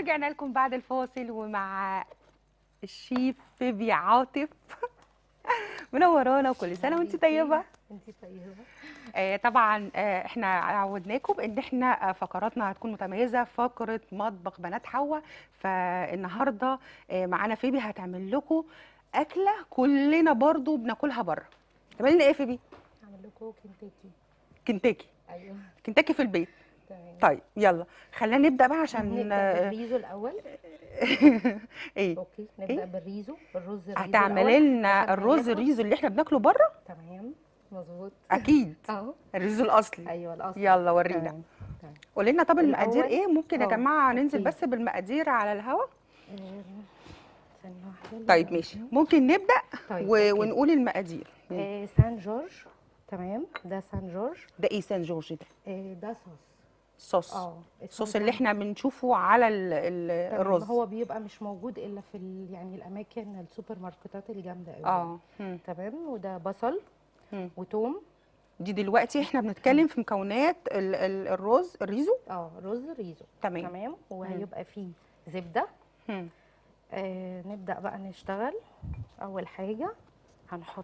ورجعنا لكم بعد الفاصل ومع الشيف فيبي عاطف منورانا وكل سنه وانت طيبه انت طيبه آه طبعا آه احنا عودناكم ان احنا آه فقراتنا هتكون متميزه فقره مطبخ بنات حواء فالنهارده آه معانا فيبي هتعمل لكم اكله كلنا برضو بناكلها بره تعمل لنا ايه يا فيبي هعمل لكم كنتاكي كنتاكي ايوه كنتاكي في البيت تمام طيب يلا خلينا نبدا بقى عشان نبدا آه، بالريزو الاول ايه اوكي نبدا إيه؟ بالريزو الرز الريزو هتعملي الأول لنا عشان الرز هناخد- الريزو اللي احنا بناكله بره تمام مظبوط اكيد اهو الريزو الاصلي ايوه الاصل يلا ورينا تمام تمام قولي لنا طب المقادير الأول- ايه ممكن يا آه، جماعه ننزل أوكي. بس بالمقادير على الهوا آم، ثانيه واحده طيب ماشي ممكن نبدا طيب و... أوكي. ونقول المقادير آه، سان جورج تمام ده سان جورج ده ايه سان جورج ده آه، ده صوص صوص اه الصوص اسمه اللي سان- احنا بنشوفه على ال... ال... تمام، الرز هو بيبقى مش موجود الا في ال... يعني الاماكن السوبر ماركتات الجامده قوي اه مم. تمام وده بصل مم. وتوم دي دلوقتي احنا بنتكلم في مكونات ال... ال... الرز الريزو اه رز ريزو تمام تمام وهيبقى فيه زبده مم. آه نبدا بقى نشتغل اول حاجه هنحط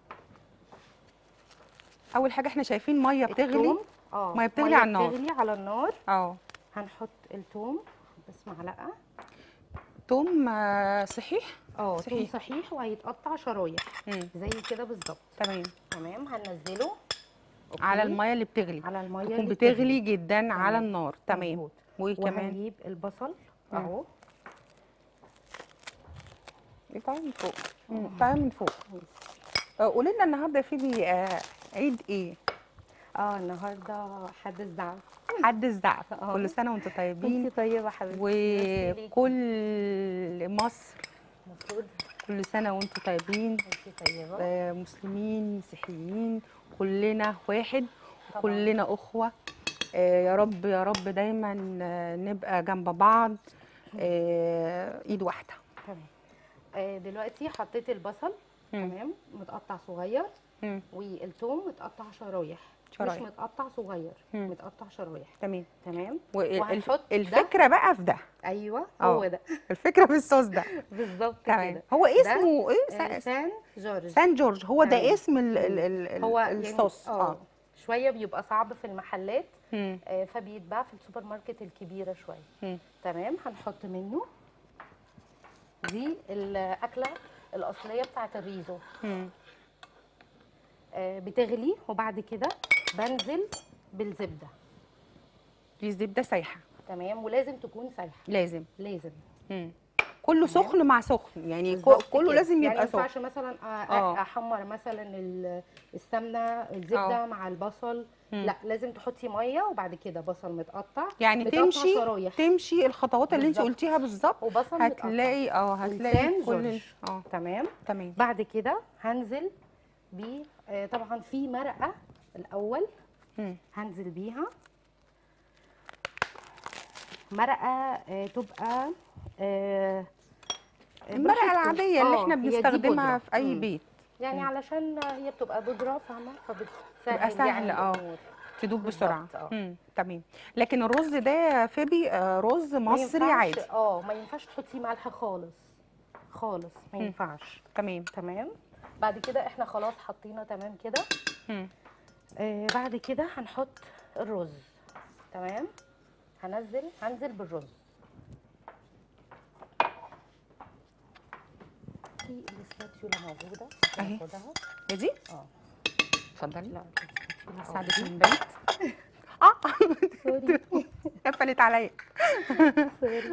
اول حاجه احنا شايفين ميه بتغلي التوم اه مية بتغلي على النار. بتغلي على النار اه هنحط التوم بس معلقه توم آه، صحيح اه توم صحيح. صحيح وهيتقطع شرايح مم. زي كده بالظبط تمام تمام هننزله أوكي. على الميه اللي بتغلي على الميه تكون اللي بتغلي جدا على تمام. النار تمام مظبوط. وكمان وهنجيب البصل مم. اهو تعالي من فوق مم، تعالي من فوق آه، قولي لنا النهارده يا فيبي آه، عيد ايه اه النهارده حد الزعل حد الزعف آه. كل سنه وانتم طيبين انت طيبه حبيبتي ميرسي ليكي. وكل مصر المفروض كل سنه وانتم طيبين انت طيبه آه، مسلمين مسيحيين كلنا واحد طبعاً. كلنا اخوه آه، يا رب يا رب دايما آه، نبقى جنب بعض آه، ايد واحده تمام آه دلوقتي حطيت البصل مم. تمام متقطع صغير مم، والثوم متقطع شرايح شرايح. مش متقطع صغير مم. متقطع شرايح تمام تمام وهنحط ده. والفكره بقى في ده ايوه آه. هو ده الفكره في الصوص ده بالظبط تمام كده هو ده، اسمه ايه آه، سا- سان جورج سان جورج هو ده تمام. اسم ال ال ال هو ال- الصوص يعني اه شويه بيبقى صعب في المحلات مم. آه فبيتباع في السوبر ماركت الكبيره شويه مم. تمام هنحط منه دي الاكله الاصليه بتاعت الريزو مم. آه بتغلي وبعد كده بنزل بالزبده دي زبده سايحه تمام ولازم تكون سايحه لازم لازم مم. كله تمام. سخن مع سخن يعني كو- بالظبط كله كده. لازم يعني يبقى ما سخن ينفعش مثلا أ- آه. أ- احمر مثلا ال- السمنه الزبده آه. مع البصل مم. لا لازم تحطي ميه وبعد كده بصل متقطع يعني متقطع تمشي شرايح تمشي الخطوات اللي انت بالظبط. قلتيها بالظبط وبصل متقطع هتلاقي اه هتلاقي ولسان كل ال- جورج. اه تمام تمام بعد كده هنزل ب آه، طبعا في مرقه الاول مم. هنزل بيها مرقه آه، تبقى آه، المرقه براحتكم. العاديه اللي آه، احنا هي دي بنستخدمها بودرة. في اي مم. بيت يعني علشان هي بتبقى بودره فاهمه فبتسهل تبقى سهل، يعني آه. الأمور. تدوب بالظبط، بسرعه آه. مم. تمام لكن الرز ده يا فيبي آه، رز ما مصري ينفعش- عادي اه ما ينفعش تحطي ملح خالص خالص ما مم. ينفعش تمام تمام بعد كده احنا خلاص حطينا تمام كده مم. آه بعد كده هنحط الرز تمام هنزل هنزل بالرز في الاسباتيولا موجوده أهي. هاخدها يا دي اه اتفضلي لا الاسباتيولا ساعدك أهو. من بعيد اه سوري قفلت عليا سوري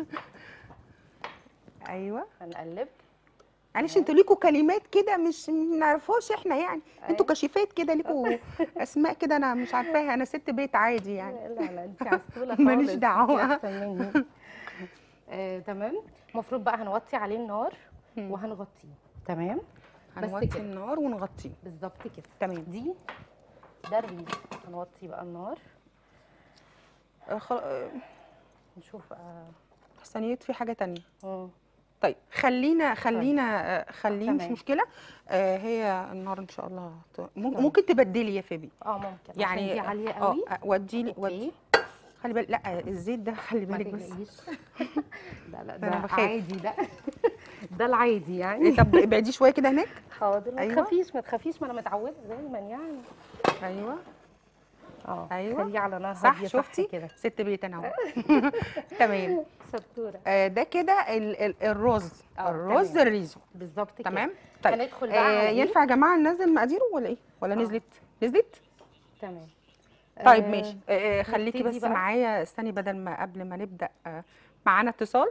ايوه هنقلب معلش انتوا ليكوا كلمات كده مش ما نعرفهاش احنا يعني انتوا أيوة. كشيفات كده ليكوا اسماء كده انا مش عارفاها انا ست بيت عادي يعني لا لا انت عسوله خالص ماليش انت دعوة. احسن مني آه، تمام المفروض بقى هنوطي عليه النار مم. وهنغطيه تمام بس هنوطي كده. النار ونغطيه بالظبط كده تمام دي ده الريز هنوطي بقى النار آه، خل... آه، نشوف بقى حسنيات في حاجه تانية مم. طيب خلينا خلينا آه، خلينا مش تمام. مشكله آه، هي النار ان شاء الله ت- مم- طيب. ممكن تبدلي يا فيبي اه ممكن يعني عشان دي عاليه اه قوي آه، ودي لي ودي اوكي خلي بالك لا الزيت ده خلي ما بالك بس تقلقيش لا ده أنا ده بخاف. عادي ده ده العادي إيه يعني طب ابعدي شويه كده هناك حاضر ما أيوة. تخافيش ما تخافيش ما انا متعوده دايما يعني ايوه اه أيوة. خليه على نار صح هادية شفتي كده ست بيت انا اهو تمام شطوره آه، ده كده ال- ال- الرز آه، الرز تمام. الريزو بالظبط كده تمام طيب هندخل بقى على آه إيه؟ ينفع يا جماعه ننزل مقاديره ولا ايه ولا آه. نزلت نزلت تمام طيب آه، ماشي آه، آه، خليكي نبتدي بس بقى. معايا استني بدل ما قبل ما نبدا آه، معانا اتصال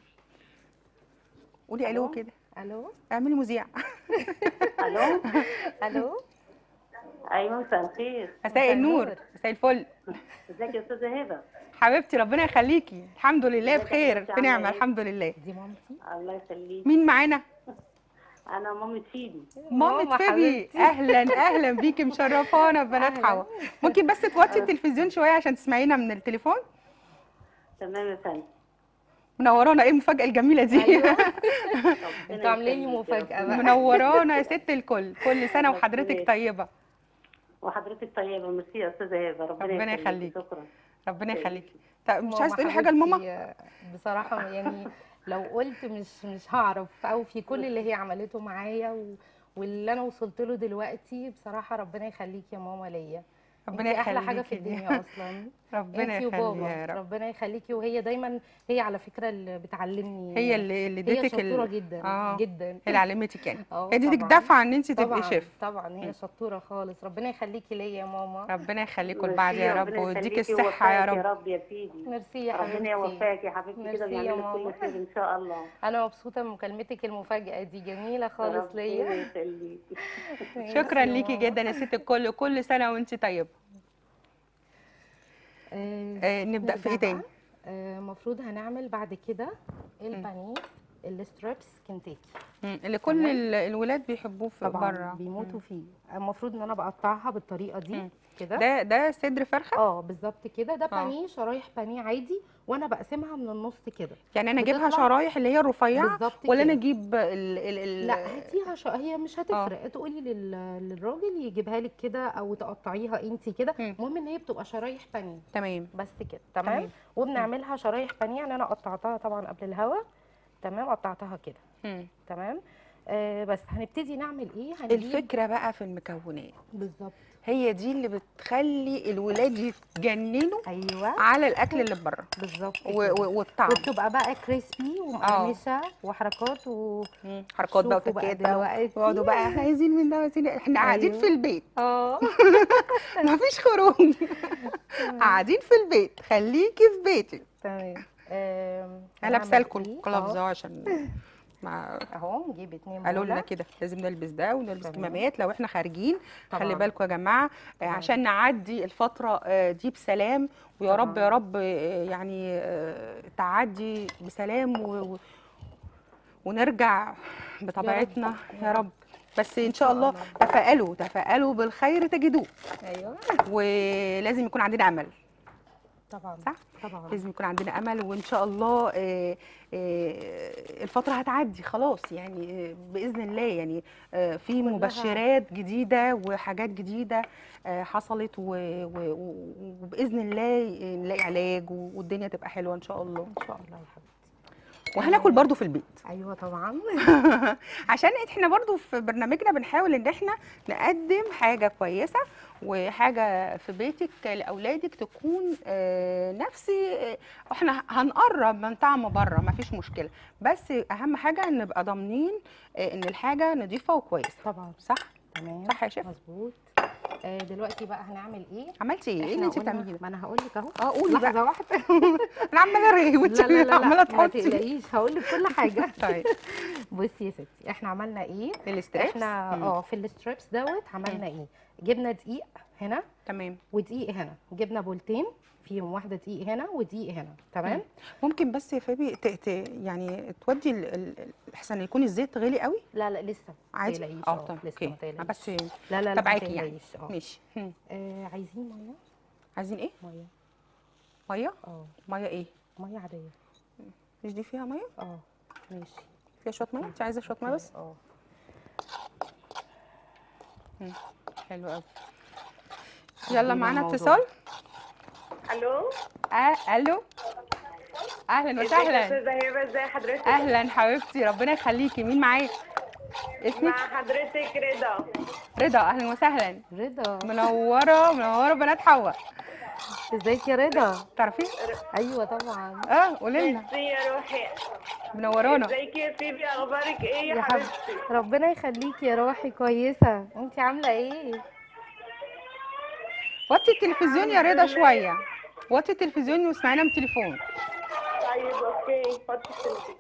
قولي الو ألو؟ كده الو اعملي مذيع الو الو ايوه مساء الخير مساء النور النور. مساء الفل ازيك يا استاذه هبه حبيبتي ربنا يخليكي الحمد لله ازيك يا بخير حبيبتي، في نعمه عاملة إيه؟ الحمد لله دي مامتي الله يخليك مين معانا انا مامة فيدي مامة ماما فيبي حبيبتي. اهلا اهلا بيكي مشرفانا ببنات أهلاً. حوا ممكن بس توطي التلفزيون شويه عشان تسمعينا من التليفون تمام يا فندم منورانا ايه المفاجاه الجميله دي ايوه ربنا انتوا عاملين لي يخليك يا مفاجأة رب. بقى. منورانا يا ست الكل كل سنه ربنا وحضرتك يخليك. طيبه وحضرتك طيبه ميرسي يا استاذه هبه ربنا, ربنا يخليك. شكرا ربنا يخليك. يخليكي طب مش ماما عايزه تقولي حاجه لماما حبيبتي، بصراحة يعني لو قلت مش مش هعرف او في كل اللي هي عملته معايا و... واللي انا وصلت له دلوقتي بصراحة ربنا يخليك يا ماما ليا ربنا انتي احلى حاجة في يخليكي ليا. الدنيا اصلا ربنا انتي يخليها وبابا يا رب ربنا يخليكي وهي دايما هي على فكرة اللي بتعلمني هي اللي اللي هي اديتك شطورة ال- جدا اه جدا هي اللي علمتك يعني اه هي اديتك طبعاً. دفعه ان انت تبقي طبعا شيف طبعا هي شطورة خالص ربنا يخليكي ليا يا ماما ربنا يخليكم ميرسي، لبعض يا رب ربنا ويديك يخليكي الصحه يا ويوفقك رب يا رب يا فيدي ميرسي يا ربنا حبيبتي يوفقك يا حبيبتي كده ميرسي يا ونعمل لك ماما. كل خير ان شاء الله انا مبسوطة بمكالمتك المفاجأة دي جميلة خالص ربنا ليا يخليكي شكرا ميرسي يا ليكي ماما. جدا يا ست الكل كل سنه وانت طيبه آه، آه نبدا في ايه نرجع تاني بقى. آه، المفروض هنعمل بعد كده البانيه الستريبس كنتاكي مم، اللي كل تمام. ال- الولاد بيحبوه في طبعا بره بيموتوا فيه المفروض ان انا بقطعها بالطريقه دي مم. كده ده ده صدر فرخه اه بالظبط كده ده آه. بانيه شرايح بانيه عادي وانا بقسمها من النص كده يعني انا اجيبها بتطلع- شرايح اللي هي الرفيعه بالظبط ولا انا كده. اجيب ال ال ال لا هاتيها ش... هي مش هتفرق تقولي لل... للراجل يجيبها لك كده او تقطعيها انت كده مم. المهم ان هي بتبقى شرايح بانيه تمام بس كده تمام, تمام. وبنعملها شرايح بانيه يعني انا قطعتها طبعا قبل الهوا تمام قطعتها كده مم. تمام آه بس هنبتدي نعمل ايه هنجيب الفكره بقى في المكونات بالظبط هي دي اللي بتخلي الولاد يتجننوا ايوه على الاكل اللي بره بالظبط و- كده. و- والطعم وبتبقى بقى كريسبي ومقرمشه وحركات و مم. حركات بقى شوفوا بقى وتكات بقى دلوقتي. ويقعدوا بقى احنا عايزين من ده عايزين احنا قاعدين أيوه. في البيت اه مفيش خروج قاعدين في البيت خليكي في بيتك تمام آم، انا هنعمل لابسه لكم إيه؟ الكلافز أهو. اهو عشان ما اهو نجيب اتنين قالوا لنا بولة. كده لازم نلبس ده ونلبس تمام. كمامات لو احنا خارجين خلي طبعاً. بالكم يا جماعه آه، طبعاً. عشان نعدي الفتره آه، دي بسلام ويا رب طبعاً. يا رب آه، يعني آه، تعدي بسلام و... و- ونرجع بطبيعتنا يا رب بس ان شاء الله تفائلوا تفائلوا بالخير تجدوه ايوه ولازم يكون عندنا امل طبعا صح؟ طبعا لازم يكون عندنا امل وان شاء الله آه، آه، الفتره هتعدي خلاص يعني آه، باذن الله يعني آه، في كلها- مبشرات جديده وحاجات جديده آه، حصلت و- و- و- وباذن الله نلاقي علاج والدنيا تبقى حلوه ان شاء الله ان شاء الله يا حبيبتي وهناكل برضو في البيت ايوه طبعا عشان احنا برضو في برنامجنا بنحاول ان احنا نقدم حاجه كويسه وحاجه في بيتك لاولادك تكون آه، نفسي آه، احنا هنقرب من طعم بره مفيش مشكله بس اهم حاجه ان نبقى ضامنين آه، ان الحاجه نظيفه وكويسه طبعا صح تمام صح يا شيف مظبوط آه دلوقتي بقى هنعمل ايه عملتي ايه ايه إحنا اللي انت قلنا- بتعمليه ده ما انا هقول لك اهو اه قولي بقى لحظه واحده انا عماله ارغي وانت لا لا لا, عماله لا ما تحطي تقلقيش هقول لك كل حاجه طيب بصي يا ستي احنا عملنا ايه الستريبس احنا مم. اه في الستريبس دوت عملنا ايه جبنا دقيق هنا تمام ودقيق هنا جبنا بولتين فيهم واحده دقيق هنا ودقيق هنا تمام ممكن بس يا فابي ت... ت... يعني تودي ال- ال- احسن يكون الزيت غالي قوي لا لا لسه ما عادي تقلقيش اه طب لسه اوكي ما تقلقيش بس لا لا لا ما تبعاكي يعني تقلقيش اه ماشي هم. آه، عايزين ميه عايزين ايه ميه ميه اه ميه ايه ميه عاديه مش دي فيها ميه اه ماشي فيها شويه ميه انت عايزه شويه ميه بس اه حلو قوي عجبني يلا معانا الموضوع. اتصال الو آه الو اهلا ازيك يا وسهلا استاذه هبه ازي حضرتك اهلا حبيبتي ربنا يخليكي مين معايا اسمك مع حضرتك رضا رضا اهلا وسهلا رضا منوره منوره بنات حواء ازيك يا رضا تعرفي ايوه طبعا اه قولي لنا ميرسي يا روحي منورانا ازيك يا فيبي اخبارك ايه يا يا حبيبتي حبيبتي ربنا يخليكي يا روحي كويسه انت عامله ايه وطي التلفزيون يا رضا شويه وطي التلفزيون واسمعينا من التليفون طيب اوكي حطي التليفون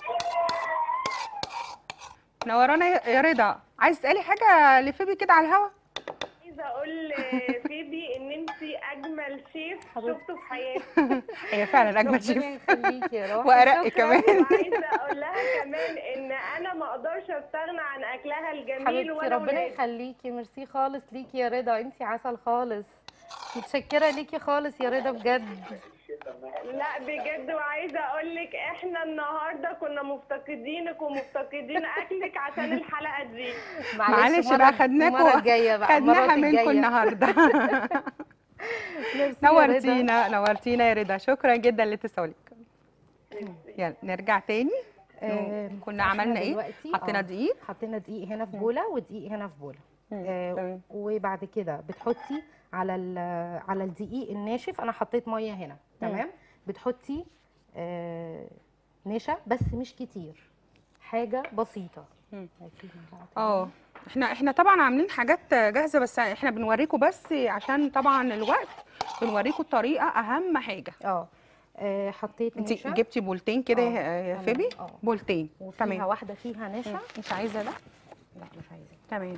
منورانا يا يا رضا عايز تسالي حاجه لفيبي كده على الهوا عايزه اقول لفيبي ان انت اجمل شيف حبيبتي. شفته في حياتي هي فعلا اجمل ربنا شيف يخليكي يا روحي وارق شكراً. كمان وعايزه اقول لها كمان ان انا ما اقدرش استغنى عن اكلها الجميل حبيبتي ولا ربنا ولادي. يخليكي ميرسي خالص ليكي يا رضا انت عسل خالص متشكره ليكي خالص يا رضا بجد لا بجد وعايزه اقول لك احنا النهارده كنا مفتقدينك ومفتقدين اكلك عشان الحلقه دي معلش مرة- بقى خدناكوا المره الجايه بقى خدناها المرات منكم الجايه النهارده ميرسي يا رضا. نورتينا نورتينا يا رضا شكرا جدا لاتصالك يلا نرجع تاني آه، كنا إحنا عملنا ايه دلوقتي- حطينا آه، دقيق حطينا دقيق هنا في بوله ودقيق هنا في بوله آه، تمام. وبعد كده بتحطي على ال- على الدقيق الناشف انا حطيت ميه هنا تمام بتحطي آه، نشا بس مش كتير حاجه بسيطه مم. هاتي معلقة اه احنا احنا طبعا عاملين حاجات جاهزه بس احنا بنوريكم بس عشان طبعا الوقت بنوريكم الطريقه اهم حاجه اه آه، حطيت انت نشا جبتي بولتين كده آه، يا يا تمام، فيبي آه. بولتين وفيها تمام واحده فيها نشا مش عايزه ده لا مش عايزه تمام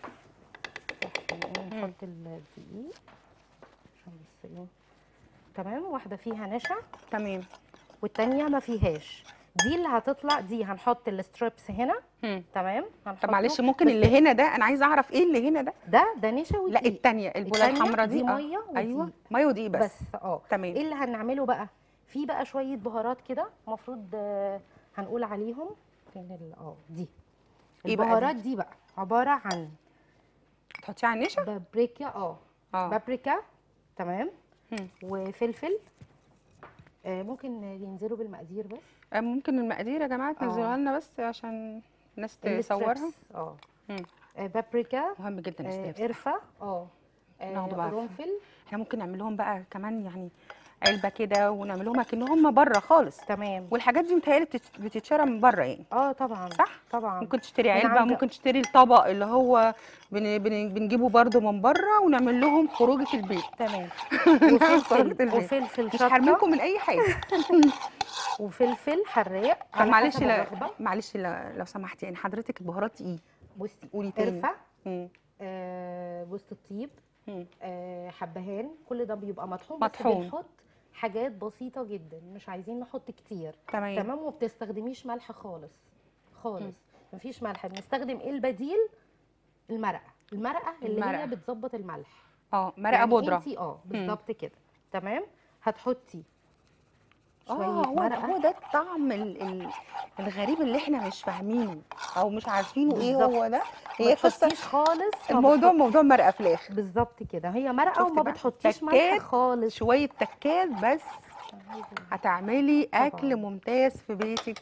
إحنا نحط الدقيق عشان بس ايه تمام واحده فيها نشا تمام والتانية ما فيهاش دي اللي هتطلع دي هنحط الستريبس هنا مم. تمام طب هنحطه معلش ممكن بس اللي هنا ده انا عايزه اعرف ايه اللي هنا ده ده ده نشا لا ودقيق التانية البوله التانية الحمراء دي دي آه. مية ودقيق. ايوه ميه ودقيق بس, بس اه تمام. ايه اللي هنعمله بقى في بقى شويه بهارات كده المفروض آه، هنقول عليهم فين ال- اه دي إيه بقى دي؟ البهارات دي بقى عباره عن تحطيها على النشا بابريكا اه اه بابريكا تمام مم. وفلفل آه، ممكن ينزلوا بالمقادير بس آه، ممكن المقادير يا جماعه تنزلوها آه. لنا بس عشان الناس تصورها الستريبس، اه مم. آه، بابريكا مهم جدا آه، الستيبس قرفه اه آه، ناخده بقى. قرنفل احنا ممكن نعمل لهم بقى كمان يعني علبه كده ونعمل لهم اكنهم بره خالص تمام والحاجات دي متهيألي بتت- بتتشرى من بره يعني اه طبعا صح؟ طبعا ممكن تشتري من علبه عند- ممكن تشتري الطبق اللي هو بن بن بنجيبه برده من بره ونعمل لهم خروجه البيت تمام خروجة وفلفل البيت وفلفل مش شطه هرميكم من اي حاجه وفلفل حراق طب على معلش حسب لا الرغبة. معلش لا- لو سمحتي يعني حضرتك البهارات ايه بصي قولي تاني قرفه مم. آه جوز الطيب مم. آه حبهان كل ده بيبقى مطحون مطحون. بس بنحط حاجات بسيطه جدا مش عايزين نحط كتير تمام تمام وما بتستخدميش ملح خالص خالص مفيش ملح بنستخدم ايه البديل المرقه المرقه اللي المرقة. هي بتظبط الملح اه مرقه يعني بودره انتي اه بالظبط كده تمام هتحطي شويه اه هو ده مرقه هو ده الطعم ال- ال- الغريب اللي احنا مش فاهمينه او مش عارفينه ايه بالظبط. هو ده ما هي قصه تحطيش خالص ما الموضوع بتحط- موضوع مرقه فلاخ بالظبط كده هي مرقه شفتي وما بقى؟ بتحطيش ملح تكات خالص شويه تكات بس هتعملي طبعاً. اكل ممتاز في بيتك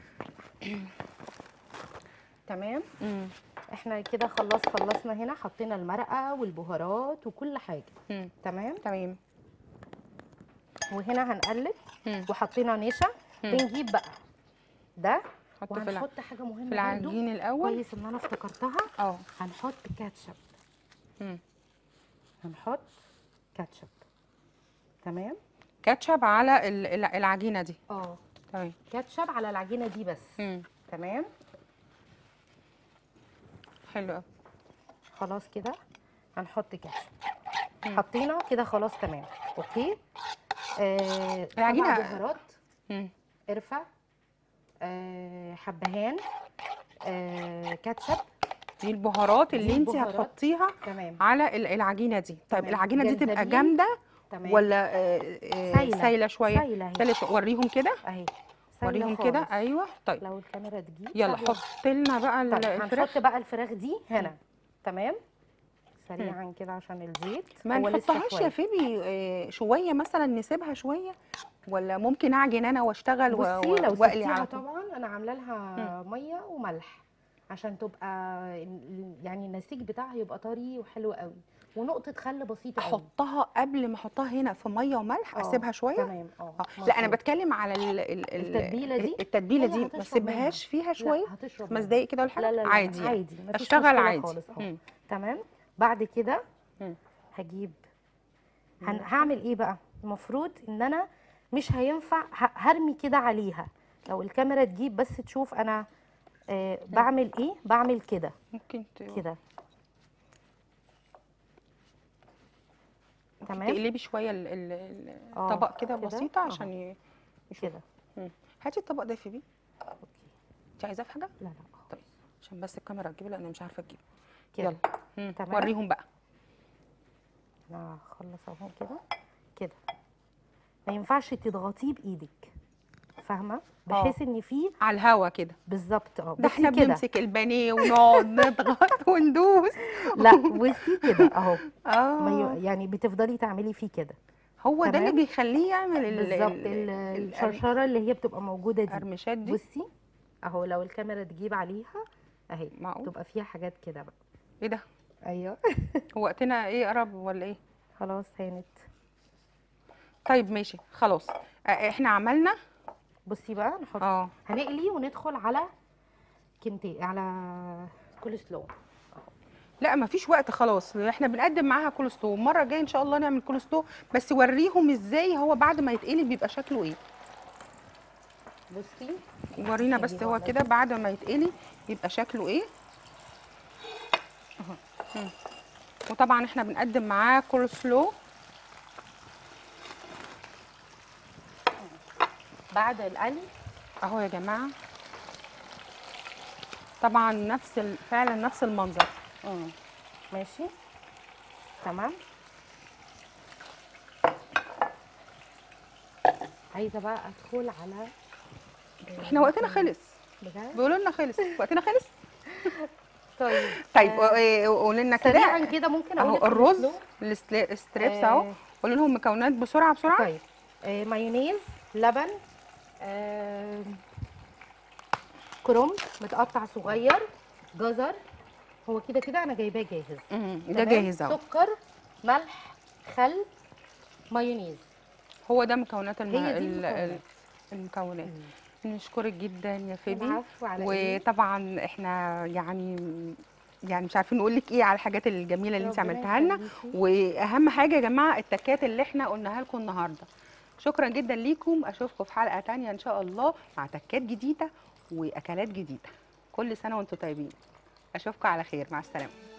تمام مم. احنا كده خلاص خلصنا هنا حطينا المرقه والبهارات وكل حاجه مم. تمام تمام وهنا هنقلب مم. وحطينا نشا مم. بنجيب بقى ده حط في الع- وهنحط حاجه مهمه في برضو العجين الاول كويس ان انا افتكرتها اه هنحط كاتشب مم. هنحط كاتشب تمام كاتشب على ال- الع- العجينه دي اه تمام كاتشب على العجينه دي بس مم. تمام حلو قوي خلاص كده هنحط كاتشب مم. حطينا كده خلاص تمام اوكي آه العجينة- طبعا بهارات مم. قرفه آه حبهان آه كاتشب دي البهارات اللي دي انت البهارات. هتحطيها تمام على ال- العجينه دي طيب تمام. العجينه دي تبقى جنزبيل. جامده تمام ولا آه، آه، سايلة. سايله شويه سايله اهي سايله شوية. وريهم كده اهي سايلة وريهم كده خالص. ايوه طيب لو الكاميرا تجيب يلا سهلة. حط لنا بقى ال- طيب الفراخ هنحط بقى الفراخ دي هنا تمام سريعا كده عشان الزيت ما هو لسه نحطهاش يا شوية. فيبي آه، شويه مثلا نسيبها شويه ولا ممكن اعجن انا واشتغل و- بصي و- لو واقلي سبتيها على طول طبعا انا عامله لها ميه وملح عشان تبقى ال- يعني النسيج بتاعها يبقى طري وحلو قوي ونقطه خل بسيطه قوي احطها قبل ما احطها هنا في ميه وملح آه، اسيبها شويه تمام اه آه. لا انا مظبوط. بتكلم على ال ال ال التتبيلة دي؟ التتبيله هي دي ما هتشرب اسيبهاش فيها لا، شويه هتشرب خمس منها. دقايق كده ولا حاجه لا لا لا عادي يعني. عادي مفيش اشتغل مشكلة عادي خالص اهو مم. تمام بعد كده مم. هجيب هن... هعمل ايه بقى المفروض ان انا مش هينفع ه... هرمي كده عليها لو الكاميرا تجيب بس تشوف انا آه بعمل ايه بعمل كده ممكن ت- كده تمام تقلبي شويه ال- ال- ال- آه، الطبق كده كده، بسيطه أهو. عشان ي- يشوف كده مم. هاتي الطبق ده يا فيبي اوكي انت عايزاه في حاجه لا لا طيب عشان بس الكاميرا تجيبه لان أنا مش عارفه تجيبه كده يلا مم. تمام. وريهم بقى انا هخلص اهو كده كده ما ينفعش تضغطيه بايدك فاهمه بحيث ان فيه على الهوا كده بالظبط اه ده بصي احنا كده بنمسك البانيه ونقعد نضغط وندوس لا بصي كده اهو ما اه ي- يعني بتفضلي تعملي فيه كده هو ده اللي تمام. بيخليه يعمل ال- بالظبط ال- ال- ال- الشرشره اللي هي بتبقى موجوده دي القرمشات دي بصي اهو لو الكاميرا تجيب عليها اهي معقول تبقى فيها حاجات كده بقى ايه ده ايوه هو وقتنا ايه قرب ولا ايه خلاص هانت طيب ماشي خلاص آه، احنا عملنا بصي بقى نحط اه هنقلي وندخل على كنتي على كول سلو لا مفيش وقت خلاص احنا بنقدم معاها كول سلو المره الجايه ان شاء الله نعمل كول سلو بس وريهم ازاي هو بعد ما يتقلي بيبقى شكله ايه بصي ورينا بس نجيبه هو على كده بعد ما يتقلي بيبقى شكله ايه اهو مم. وطبعا احنا بنقدم معاه كول سلو بعد القلي اهو يا جماعه طبعا نفس ال- فعلا نفس المنظر مم. ماشي تمام عايزه بقى ادخل على احنا وقتنا خلص بجد بيقولوا لنا خلص وقتنا خلص طيب طيب آه، قولوا لنا سريعا كده كده ممكن اقول اهو لك الرز السلو؟ الستريبس آه. اهو قولوا لهم مكونات بسرعه بسرعه طيب آه مايونيز لبن آه كرنب متقطع صغير جزر هو كده كده انا جايباه جاهز مم، ده تمام؟ جاهز اهو سكر ملح خل مايونيز هو ده مكونات الم... هي دي ال- ال- المكونات. المكونات نشكرك جدا يا فيبي العفو على إيه؟ وطبعا احنا يعني يعني مش عارفين نقول لك ايه على الحاجات الجميله اللي انت ربنا عملتها لنا يخليكي. واهم حاجه يا جماعه التكات اللي احنا قلناها لكم النهارده شكرا جدا ليكم اشوفكم في حلقه تانية ان شاء الله مع تكات جديده واكلات جديده كل سنه وانتم طيبين اشوفكم على خير مع السلامه